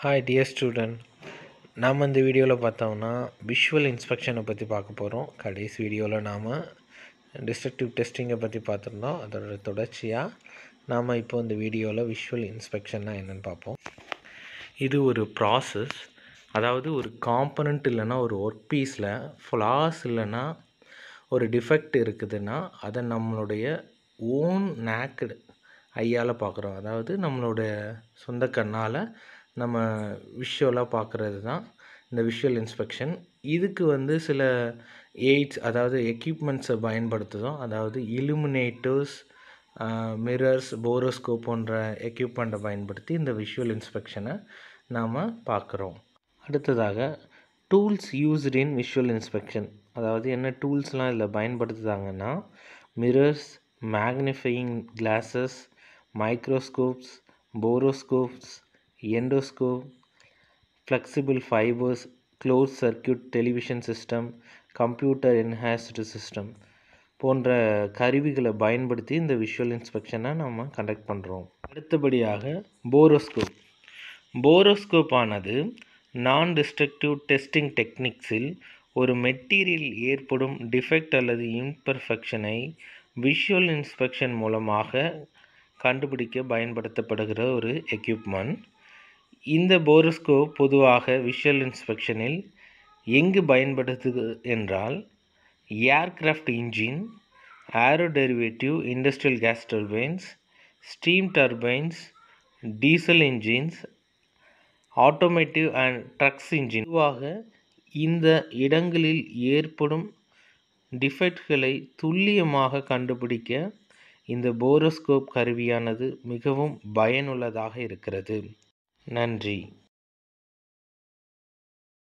hi dear student நாம் இந்த வீடியோவில் பார்த்தோம்னா விஷுவல் இன்ஸ்பெக்ஷனை பற்றி பார்க்க போகிறோம் கடைசி வீடியோவில் நாம் டிஸ்ட்ரக்டிவ் டெஸ்டிங்கை பற்றி பார்த்துருந்தோம் அதோட தொடர்ச்சியாக நாம் இப்போ இந்த வீடியோவில் விஷுவல் இன்ஸ்பெக்ஷன்னா என்னென்னு பார்ப்போம் இது ஒரு ப்ராசஸ் அதாவது ஒரு காம்பனண்ட் இல்லைன்னா ஒரு ஒர்க் பீஸில் ஃப்ளாஸ் இல்லைன்னா ஒரு டிஃபெக்ட் இருக்குதுன்னா அதை நம்மளுடைய ஓன் நேக்கடு ஐயால் பார்க்குறோம் அதாவது நம்மளோட சொந்த கண்ணால் நம்ம விஷுவலாக பார்க்குறது தான் இந்த விஷுவல் இன்ஸ்பெக்ஷன் இதுக்கு வந்து சில எய்ட்ஸ் அதாவது எக்யூப்மெண்ட்ஸை பயன்படுத்துதோம் அதாவது இலுமினேட்டர்ஸ் மிரர்ஸ் போரோஸ்கோப் போன்ற எக்யூப்மெண்ட்டை பயன்படுத்தி இந்த விஷுவல் இன்ஸ்பெக்ஷனை நாம் பார்க்குறோம் அடுத்ததாக tools used in visual inspection அதாவது என்ன டூல்ஸ்லாம் இதில் பயன்படுத்துதாங்கன்னா mirrors magnifying glasses microscopes borescopes endoscope flexible fibres close circuit television system computer enhanced system போன்ற கருவிகளை பயன்படுத்தி இந்த விஷுவல் இன்ஸ்பெக்ஷனை நம்ம கண்டக்ட் பண்ணுறோம் அடுத்தபடியாக போரோஸ்கோப் போரோஸ்கோப் ஆனது நான் டிஸ்ட்ரக்டிவ் டெஸ்டிங் டெக்னிக்ஸில் ஒரு மெட்டீரியல் ஏற்படும் டிஃபெக்ட் அல்லது இம்பர்ஃபெக்ஷனை விஷுவல் இன்ஸ்பெக்ஷன் மூலமாக கண்டுபிடிக்க பயன்படுத்தப்படுகிற ஒரு எக்யூப்மெண்ட் இந்த போரோஸ்கோப் பொதுவாக விஷுவல் இன்ஸ்பெக்ஷனில் எங்கு பயன்படுத்துது என்றால் aircraft engine aero derivative industrial gas turbines steam turbines diesel engines automotive and trucks engine பொதுவாக இந்த இடங்களில் ஏற்படும் டிஃபெக்ட்களை துல்லியமாக கண்டுபிடிக்க இந்த போரோஸ்கோப் கருவியானது மிகவும் பயனுள்ளதாக இருக்கிறது நன்றி